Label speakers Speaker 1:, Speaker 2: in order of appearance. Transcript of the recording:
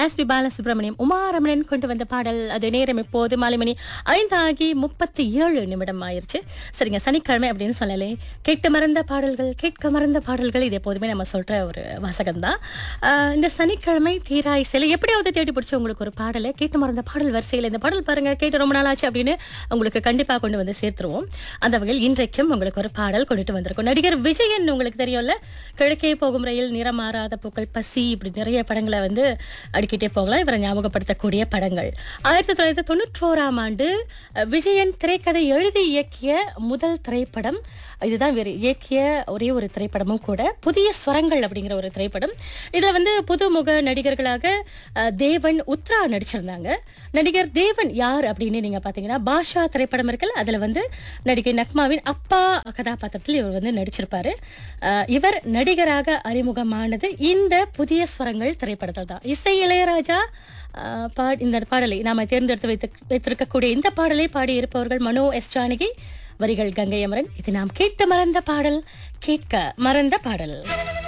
Speaker 1: S B Balasubramaniam Uma Ramanan கொண்டு வந்த பாடல் அது நேரம் இப்போது மாலை மணி ஐந்து ஆகி முப்பத்தி ஏழு நிமிடம் ஆயிருச்சு சரிங்க சனிக்கிழமை அப்படின்னு சொல்லலே கேட்க மறந்த பாடல்கள் கேட்க மறந்த பாடல்கள் இது எப்போதுமே நம்ம சொல்ற ஒரு வாசகம் தான் இந்த சனிக்கிழமை தீராய் சிலை எப்படியாவது தேடி பிடிச்சி உங்களுக்கு ஒரு பாடலை கேட்டு மறந்த பாடல் வரிசையில் இந்த பாடல் பாருங்க கேட்டு ரொம்ப நாள் ஆச்சு அப்படின்னு உங்களுக்கு கண்டிப்பா கொண்டு வந்து சேர்த்துருவோம் அந்த வகையில் இன்றைக்கும் உங்களுக்கு ஒரு பாடல் கொண்டுட்டு வந்திருக்கோம் நடிகர் விஜயன் உங்களுக்கு தெரியும்ல கிழக்கே போகும் ரயில் நிறம் மாறாத பூக்கள் பசி இப்படி நிறைய படங்களை வந்து அடிக்கிட்டே போகலாம் இவரை ஞாபகப்படுத்தக்கூடிய படங்கள் ஆயிரத்தி தொள்ளாயிரத்தி தொண்ணூற்றோராம் ஆண்டு அஹ், விஜயன் திரைக்கதை எழுதி இயக்கிய முதல் திரைப்படம் இதுதான் இவர் இயக்கிய ஒரே ஒரு திரைப்படமும் கூட புதிய ஸ்வரங்கள் அப்படிங்கிற ஒரு திரைப்படம் இதுல வந்து புதுமுக நடிகர்களாக அஹ், தேவன் உத்ரா நடிச்சிருந்தாங்க நடிகர் தேவன் யார் அப்படின்னு நீங்க பாத்தீங்கன்னா பாஷா திரைப்படம் இருக்குல்ல அதுல வந்து நடிகை நக்மாவின் அப்பா கதாபாத்திரத்தில் இவர் வந்து நடிச்சிருப்பாரு அஹ், இவர் நடிகராக அறிமுகமானது இந்த புதிய ஸ்வரங்கள் திரைப்படத்தில் தான் இசை இளையராஜா அஹ், பா இந்த பாடலை நாம தேர்ந்தெடுத்து வைத்து வைத்திருக்கக்கூடிய இந்த பாடலை பாடி இருப்பவர்கள் மனோ எஸ் ஜானகி வரிகள் கங்கை அமரன் இது நாம் கேட்க மறந்த பாடல் கேட்க மறந்த பாடல்